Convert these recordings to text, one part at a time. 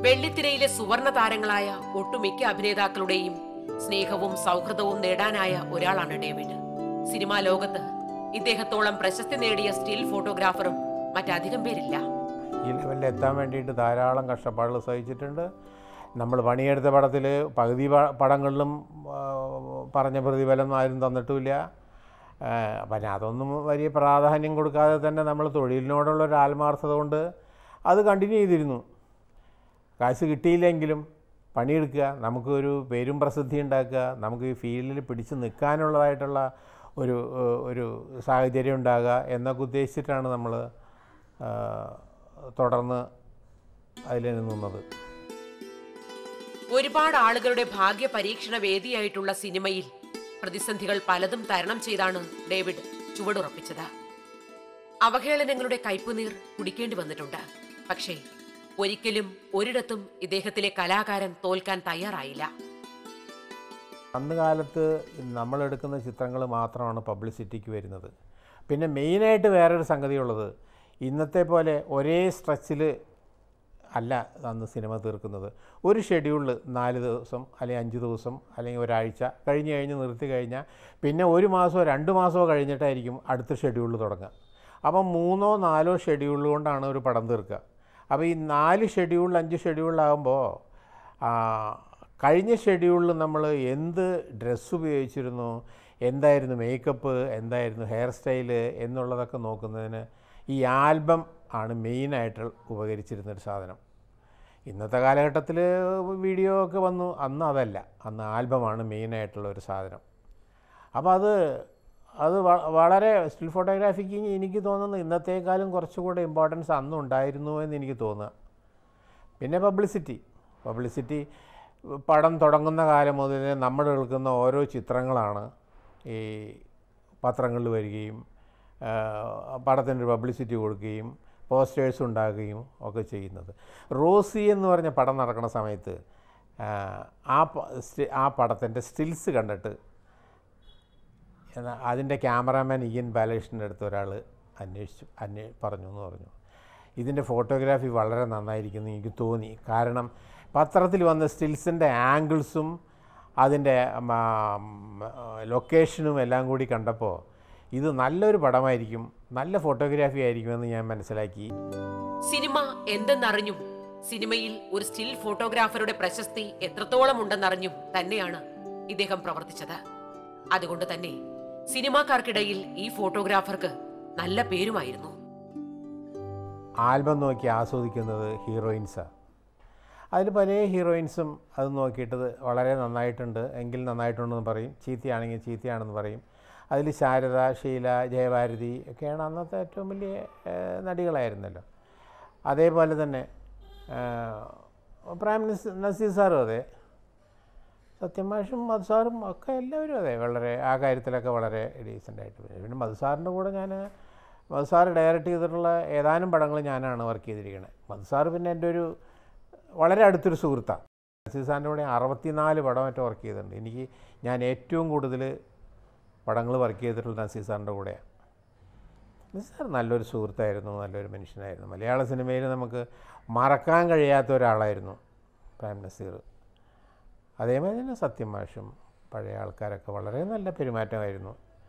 വെള്ളിത്തിരയിലെ സുവർണ താരങ്ങളായ ഒട്ടുമിക്ക അഭിനേതാക്കളുടെയും സ്നേഹവും സൗഹൃദവും നേടാനായ ഒരാളാണ് ഡേവിഡ് സിനിമാ ലോകത്ത് ഇദ്ദേഹത്തോളം പ്രശസ്തി നേടിയ സ്റ്റിൽ ഫോട്ടോഗ്രാഫറും മറ്റധികം പേരില്ല ഈ ലെവലിൽ എത്താൻ വേണ്ടിയിട്ട് ധാരാളം കഷ്ടപ്പാടുകൾ സഹിച്ചിട്ടുണ്ട് നമ്മൾ പണിയെടുത്ത പടത്തിൽ പകുതി പ- പടങ്ങളിലും ആ, പറഞ്ഞ പ്രതിഫലം ആരും തന്നിട്ടുമില്ല ആ, പിന്നെ അതൊന്നും വലിയ പ്രാധാന്യം കൊടുക്കാതെ തന്നെ നമ്മൾ തൊഴിലിനോടുള്ള ഒരു ആത്മാർത്ഥത കൊണ്ട് അത് കണ്ടിന്യൂ ചെയ്തിരുന്നു കാശ് കിട്ടിയില്ലെങ്കിലും പണിയെടുക്കുക നമുക്കൊരു പേരും പ്രസിദ്ധി ഉണ്ടാക്കുക നമുക്ക് ഈ ഫീൽഡിൽ പിടിച്ച് നിൽക്കാനുള്ളതായിട്ടുള്ള ഒരു ഏഹ്, ഒരു സാഹചര്യം ഉണ്ടാകുക എന്നൊക്കെ ഉദ്ദേശിച്ചിട്ടാണ് നമ്മൾ തുടർന്ന് അതിൽ നിന്നത് ഒരുപാട് ആളുകളുടെ ഭാഗ്യ പരീക്ഷണ വേദിയായിട്ടുള്ള സിനിമയിൽ പ്രതിസന്ധികൾ പലതും തരണം ചെയ്താണ് ഡേവിഡ് ചുവടുറപ്പിച്ചത് അവഹേളനങ്ങളുടെ കയ്പുനീർ കുടിക്കേണ്ടി വന്നിട്ടുണ്ട് പക്ഷേ ഒരിക്കലും ഒരിടത്തും ഇദ്ദേഹത്തിലെ കലാകാരൻ തോൽക്കാൻ തയ്യാറായില്ല അന്ന് കാലത്ത് നമ്മളെടുക്കുന്ന ചിത്രങ്ങൾ മാത്രമാണ് പബ്ലിസിറ്റിക്ക് വരുന്നത് പിന്നെ മെയിനായിട്ട് വേറൊരു സംഗതിയുള്ളത് ഇന്നത്തെ പോലെ ഒരേ സ്ട്രെച്ചിൽ അല്ല അന്ന് സിനിമ തീർക്കുന്നത് ഒരു ഷെഡ്യൂളിൽ നാല് ദിവസം അല്ലെങ്കിൽ അഞ്ച് ദിവസം അല്ലെങ്കിൽ ഒരാഴ്ച കഴിഞ്ഞ് കഴിഞ്ഞ് നിർത്തി കഴിഞ്ഞാൽ പിന്നെ ഒരു മാസമോ രണ്ട് മാസമോ കഴിഞ്ഞിട്ടായിരിക്കും അടുത്ത ഷെഡ്യൂൾ തുടങ്ങുക അപ്പം മൂന്നോ നാലോ ഷെഡ്യൂൾ കൊണ്ടാണ് ഒരു പടം തീർക്കുക അപ്പോൾ ഈ നാല് ഷെഡ്യൂൾ അഞ്ച് ഷെഡ്യൂളിലാകുമ്പോൾ കഴിഞ്ഞ ഷെഡ്യൂളിൽ നമ്മൾ എന്ത് ഡ്രസ്സ് ഉപയോഗിച്ചിരുന്നു എന്തായിരുന്നു മേക്കപ്പ് എന്തായിരുന്നു ഹെയർ സ്റ്റൈല് എന്നുള്ളതൊക്കെ നോക്കുന്നതിന് ഈ ആൽബം ആണ് മെയിനായിട്ട് ഉപകരിച്ചിരുന്നൊരു സാധനം ഇന്നത്തെ കാലഘട്ടത്തിൽ വീഡിയോ ഒക്കെ വന്നു അന്ന് അതല്ല അന്ന് ആൽബമാണ് മെയിനായിട്ടുള്ള ഒരു സാധനം അപ്പോൾ അത് അത് വ- വളരെ സ്റ്റിൽ ഫോട്ടോഗ്രാഫിക്ക് എനിക്ക് തോന്നുന്നു ഇന്നത്തേക്കാളും കുറച്ചുകൂടെ ഇമ്പോർട്ടൻസ് അന്ന് ഉണ്ടായിരുന്നു എന്ന് എനിക്ക് തോന്നുക പിന്നെ പബ്ലിസിറ്റി പബ്ലിസിറ്റി പടം തുടങ്ങുന്ന കാലം മുതൽ നമ്മൾ എടുക്കുന്ന ഓരോ ചിത്രങ്ങളാണ് ഈ പത്രങ്ങളിൽ വരികയും പടത്തിൻ്റെ ഒരു പബ്ലിസിറ്റി കൊടുക്കുകയും പോസ്റ്റേഴ്സ് ഉണ്ടാക്കുകയും ഒക്കെ ചെയ്യുന്നത് റോസി എന്ന് പറഞ്ഞ പടം നടക്കുന്ന സമയത്ത് ആ, ആ പ- സ്റ്റി- ആ പടത്തിൻ്റെ സ്റ്റിൽസ് കണ്ടിട്ട് എന്നാൽ അതിൻ്റെ ക്യാമറാമാൻ ഇയൻ ബാലകൃഷ്ണൻ്റെ അടുത്ത് ഒരാൾ അന്വേഷിച്ചു അന്വേ പറഞ്ഞു എന്ന് പറഞ്ഞു ഇതിൻ്റെ ഫോട്ടോഗ്രാഫി വളരെ നന്നായിരിക്കുന്നു എനിക്ക് തോന്നി കാരണം പത്രത്തിൽ വന്ന സ്റ്റിൽസിൻ്റെ ആംഗിൾസും അതിൻ്റെ ലൊക്കേഷനും എല്ലാം കൂടി കണ്ടപ്പോൾ ഇത് നല്ലൊരു പടമായിരിക്കും നല്ല ഫോട്ടോഗ്രാഫി ആയിരിക്കുമെന്ന് ഞാൻ മനസ്സിലാക്കി സിനിമ എന്തെന്നറിഞ്ഞും സിനിമയിൽ ഒരു സ്റ്റിൽ ഫോട്ടോഗ്രാഫറുടെ പ്രശസ്തി എത്രത്തോളം ഉണ്ടെന്നറിഞ്ഞും തന്നെയാണ് ഇദ്ദേഹം പ്രവർത്തിച്ചത് അതുകൊണ്ട് തന്നെ സിനിമാക്കാർക്കിടയിൽ ഈ ഫോട്ടോഗ്രാഫർക്ക് നല്ല പേരുമായിരുന്നു ആൽബം നോക്കി ആസ്വദിക്കുന്നത് ഹീറോയിൻസാണ് അതിൽ പല ഹീറോയിൻസും അത് നോക്കിയിട്ട് ഇത് വളരെ നന്നായിട്ടുണ്ട് എങ്കിൽ നന്നായിട്ടുണ്ടെന്ന് പറയും ചീത്തയാണെങ്കിൽ ചീത്തയാണെന്ന് പറയും അതിൽ ശാരദ ഷീല ജയഭാരതി ഒക്കെയാണ് അന്നത്തെ ഏറ്റവും വലിയ ഏഹ്, നടികളായിരുന്നല്ലോ അതേപോലെ തന്നെ ഏഹ്, പ്രേം നസീ- നസീർ സാറും അതെ സത്യമാഷും മധുസാറും ഒക്കെ എല്ലാവരും അതെ വളരെ ആ കാര്യത്തിലൊക്കെ വളരെ ഡീസൻ്റായിട്ട് പിന്നെ മധുസാറിൻ്റെ കൂടെ ഞാൻ മധുസാർ ഡയറക്റ്റ് ചെയ്തിട്ടുള്ള ഏതാനും പടങ്ങൾ ഞാനാണ് വർക്ക് ചെയ്തിരിക്കുന്നത് മധുസാർ പിന്നെ എൻ്റെ ഒരു വളരെ അടുത്തൊരു സുഹൃത്താണ് നസീർ സാറിൻ്റെ കൂടെ അറുപത്തിനാല് പടം മറ്റോ വർക്ക് ചെയ്തിട്ടുണ്ട് എനിക്ക് ഞാൻ ഏറ്റവും കൂടുതൽ പടങ്ങൾ വർക്ക് ചെയ്തിട്ടുള്ള നസീർ സാറിൻ്റെ കൂടെയാണ് നസീർ നല്ലൊരു സുഹൃത്തായിരുന്നു നല്ലൊരു മനുഷ്യനായിരുന്നു മലയാള സിനിമയിൽ നമുക്ക് മറക്കാൻ കഴിയാത്ത ഒരാളായിരുന്നു പ്രേം നസീർ അതേമാതിരി തന്നെ സത്യം മാഷും പഴയ ആൾക്കാരൊക്കെ വളരെ നല്ല പെരുമാറ്റമായിരുന്നു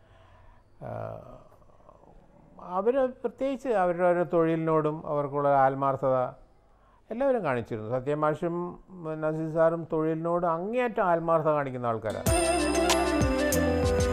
അവർ പ്രത്യേകിച്ച് അവരുടെ ഒരു തൊഴിലിനോടും അവർക്കുള്ള ആത്മാർത്ഥത എല്ലാവരും കാണിച്ചിരുന്നു സത്യം മാഷും നസീർ സാറും തൊഴിലിനോട് അങ്ങേയറ്റം ആത്മാർത്ഥത കാണിക്കുന്ന ആൾക്കാരാണ്